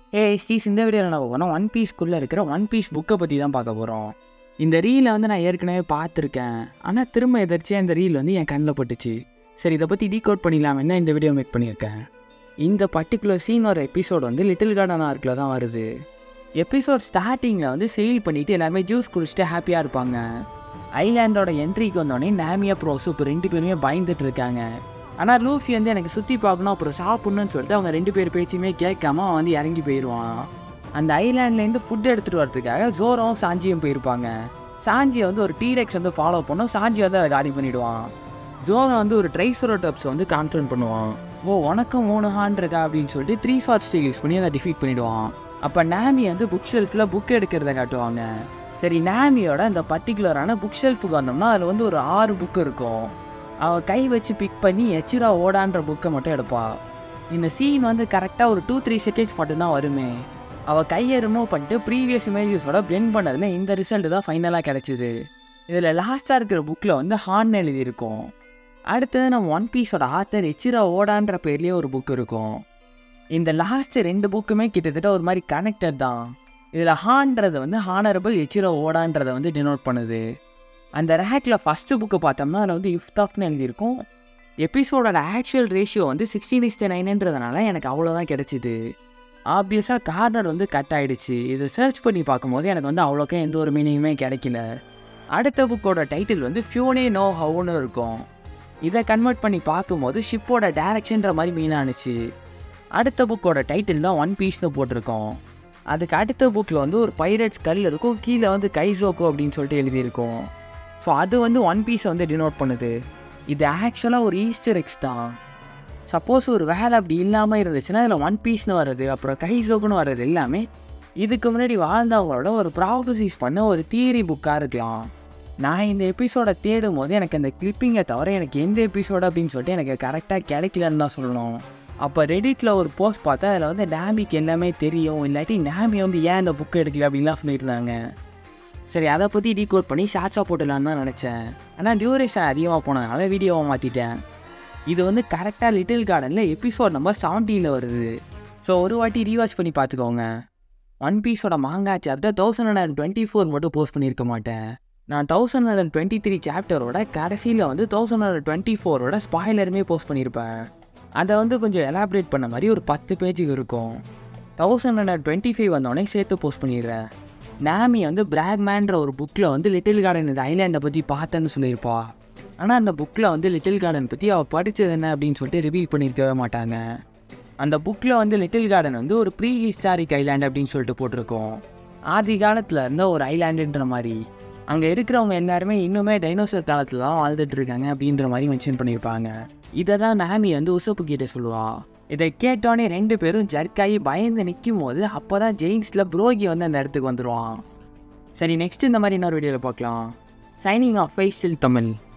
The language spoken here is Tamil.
ஏ ஸ்டீஸ் இந்த வீடியோவில் என்ன பார்க்க ஒன் பீஸ்க்குள்ளே இருக்கிற ஒன் பீஸ் புக்கை பற்றி தான் பார்க்க போகிறோம் இந்த ரீலை வந்து நான் ஏற்கனவே பார்த்துருக்கேன் ஆனால் திரும்ப எதிர்ச்சியாக இந்த ரீல் வந்து என் கண்ணில் பட்டுச்சு சரி இதை பற்றி டீகோட் பண்ணிடலாம்னு இந்த வீடியோ மேக் பண்ணியிருக்கேன் இந்த பர்டிகுலர் சீன் ஒரு எபிசோட் வந்து லிட்டில் கார்டன் ஆர்க்கில் தான் வருது எபிசோட் ஸ்டார்டிங்கில் வந்து செயில் பண்ணிவிட்டு எல்லாருமே ஜூஸ் குடிச்சிட்டு ஹாப்பியாக இருப்பாங்க ஐலாண்டோட என்ட்ரிக்கு வந்தோடனே நாமியா ப்ரோஸ் இப்போ ரெண்டு பேருமே பயந்துட்டு இருக்காங்க ஆனால் லூஃபி வந்து எனக்கு சுற்றி பார்க்கணும் அப்புறம் சாப்பிட்ணுன்னு சொல்லிட்டு அவங்க ரெண்டு பேர் பேச்சுமே கேட்காம அவன் வந்து இறங்கி போயிடுவான் அந்த ஐலாண்ட்லேருந்து ஃபுட் எடுத்துகிட்டு வரதுக்காக ஜோரும் சாஞ்சியும் போயிருப்பாங்க சாஞ்சியை வந்து ஒரு டீரெக்ஸ் வந்து ஃபாலோ பண்ணும் சாஞ்சி வந்து அதை காலி பண்ணிவிடுவான் ஜோரை வந்து ஒரு ட்ரைசரோடப்ஸ் வந்து கான்ஃபரன் பண்ணுவான் ஓ உனக்கும் மூணு ஹான் இருக்கா அப்படின்னு சொல்லிட்டு த்ரீ ஷார்ட் ஸ்டைல் யூஸ் பண்ணி அதை டிஃபீட் பண்ணிவிடுவான் அப்போ நாமி வந்து புக் ஷெல்ஃபில் புக் எடுக்கிறத காட்டுவாங்க சரி நாமியோட அந்த பர்டிகுலரான புக் ஷெல்ஃபுக்கு வந்தோம்னா அதில் வந்து ஒரு ஆறு புக் இருக்கும் அவள் கை வச்சு பிக் பண்ணி எச்சிரா ஓடான்ற புக்கை மட்டும் எடுப்பா இந்த சீன் வந்து கரெக்டாக ஒரு டூ த்ரீ செகண்ட்ஸ் மட்டும்தான் வருமே அவள் கையை ரிமூவ் பண்ணிட்டு ப்ரீவியஸ் இமேஜஸோட பிளெண்ட் பண்ணதுல இந்த ரிசல்ட் தான் ஃபைனலாக கிடச்சிது இதில் லாஸ்ட்டாக இருக்கிற புக்கில் வந்து ஹார்ன் எழுதியிருக்கும் அடுத்தது நம்ம ஒன் பீஸோட ஆத்தர் எச்சிரா ஓடான்ற பேர்லேயே ஒரு புக் இருக்கும் இந்த லாஸ்ட் ரெண்டு புக்குமே கிட்டத்தட்ட ஒரு மாதிரி கனெக்டட் தான் இதில் ஹான்றது வந்து ஹானரபிள் எச்சிரோ ஓடான்றதை வந்து டினோட் பண்ணுது அந்த ரேக்கில் ஃபஸ்ட்டு புக்கு பார்த்தோம்னா அதில் வந்து இஃப்தாஃப்னு எழுதியிருக்கும் எபிசோடோட ஆக்சுவல் ரேஷியோ வந்து சிக்ஸ்டீன் இஸ்ட் நைனுன்றதுனால எனக்கு அவ்வளோதான் கிடச்சிது ஆப்வியஸாக கார்னர் வந்து கட் ஆகிடுச்சு இதை சர்ச் பண்ணி பார்க்கும்போது எனக்கு வந்து அவ்வளோக்கா எந்த ஒரு மீனிங்குமே கிடைக்கல அடுத்த புக்கோட டைட்டில் வந்து ஃபியூனே நோ ஹவுன்னு இருக்கும் இதை கன்வெர்ட் பண்ணி பார்க்கும்போது ஷிப்போட டேரக்ஷன்ற மாதிரி மீன் ஆணுச்சு அடுத்த புக்கோட டைட்டில் தான் ஒன் பீஸ்னு போட்டிருக்கோம் அதுக்கு அடுத்த புக்கில் வந்து ஒரு பைரட்ஸ் கல் இருக்கும் கீழே வந்து கைசோக்கோ அப்படின்னு சொல்லிட்டு எழுதியிருக்கும் ஸோ அது வந்து ஒன் பீஸை வந்து டினோட் பண்ணுது இது ஆக்சுவலாக ஒரு ஈஸ்டர் எக்ஸ் தான் சப்போஸ் ஒரு வேலை அப்படி இல்லாமல் இருந்துச்சுன்னா இதில் ஒன் பீஸ்னு வர்றது அப்புறம் கைசோக்குன்னு வர்றது எல்லாமே இதுக்கு முன்னாடி வாழ்ந்தவங்களோட ஒரு ப்ராஃபசிஸ் பண்ண ஒரு தியரி புக்காக இருக்கலாம் நான் இந்த எபிசோடை தேடும் போது எனக்கு அந்த கிளிப்பிங்கை தவிர எனக்கு எந்த எபிசோடு அப்படின்னு சொல்லிட்டு எனக்கு கரெக்டாக கிடைக்கலன்னு தான் சொல்லணும் அப்போ ரெடிட்டில் ஒரு போஸ்ட் பார்த்தா அதில் வந்து நாமிக்கு எல்லாமே தெரியும் இல்லாட்டி நாமி வந்து ஏன் இந்த புக்கை எடுக்கல அப்படின்லாம் சொல்லியிருந்தாங்க சரி அதை பற்றி டீகோட் பண்ணி ஷார்ட்ஸாக போட்டுடலான்னு தான் நினச்சேன் ஆனால் டியூரேஷன் அதிகமாக போனதுனால வீடியோவை மாற்றிட்டேன் இது வந்து கரெக்டாக லிட்டில் கார்டனில் எபிசோட் நம்பர் செவன்டீனில் வருது ஸோ ஒரு வாட்டி ரீவாச் பண்ணி பார்த்துக்கோங்க ஒன் பீஸோட manga chapter thousand hundred twenty four மட்டும் போஸ்ட் பண்ணியிருக்க மாட்டேன் நான் தௌசண்ட் ஹண்ட்ரட் டுவெண்ட்டி த்ரீ சாப்டரோட கடைசியில் வந்து தௌசண்ட் ஹண்ட்ரட் டுவெண்ட்டி ஃபோரோட ஸ்பாய்லருமே போஸ்ட் பண்ணியிருப்பேன் அதை வந்து கொஞ்சம் எலாபரேட் பண்ண மாதிரி ஒரு பத்து பேஜுக்கு இருக்கும் தௌசண்ட் ஹண்ட்ரட் டுவெண்ட்டி ஃபைவ் வந்தோடனே சேர்த்து போஸ்ட் பண்ணிடுறேன் நாமி வந்து பிராக்மேன்ற ஒரு புக்கில் வந்து லிட்டில் கார்டன் இந்த ஐலாண்டை பற்றி பார்த்தேன்னு சொல்லியிருப்பா ஆனால் அந்த புக்கில் வந்து லிட்டில் கார்டன் பற்றி அவள் படித்தது என்ன அப்படின்னு சொல்லிட்டு ரிவீல் பண்ணியிருக்கவே மாட்டாங்க அந்த புக்கில் வந்து லிட்டில் கார்டன் வந்து ஒரு ப்ரீ ஹிஸ்டாரிக் ஐலாண்ட் அப்படின்னு சொல்லிட்டு போட்டிருக்கோம் ஆதி காலத்தில் இருந்த ஒரு ஐலாண்டுன்ற மாதிரி அங்கே இருக்கிறவங்க எல்லாருமே இன்னுமே டைனோசர் காலத்தில் தான் வாழ்ந்துட்டு இருக்காங்க அப்படின்ற மாதிரி மென்ஷன் பண்ணியிருப்பாங்க இதை தான் நாமி வந்து உசப்பு கிட்ட சொல்லுவாள் இதை கேட்டோன்னே ரெண்டு பேரும் ஜர்க்காகி பயந்து நிற்கும் போது அப்போ தான் ஜெயின்ஸில் புரோகி வந்து அந்த இடத்துக்கு வந்துடுவான் சரி நெக்ஸ்ட் இந்த மாதிரி இன்னொரு வீடியோவில் பார்க்கலாம் சைனிங் ஆஃப் ஃபைஸ்டில் தமிழ்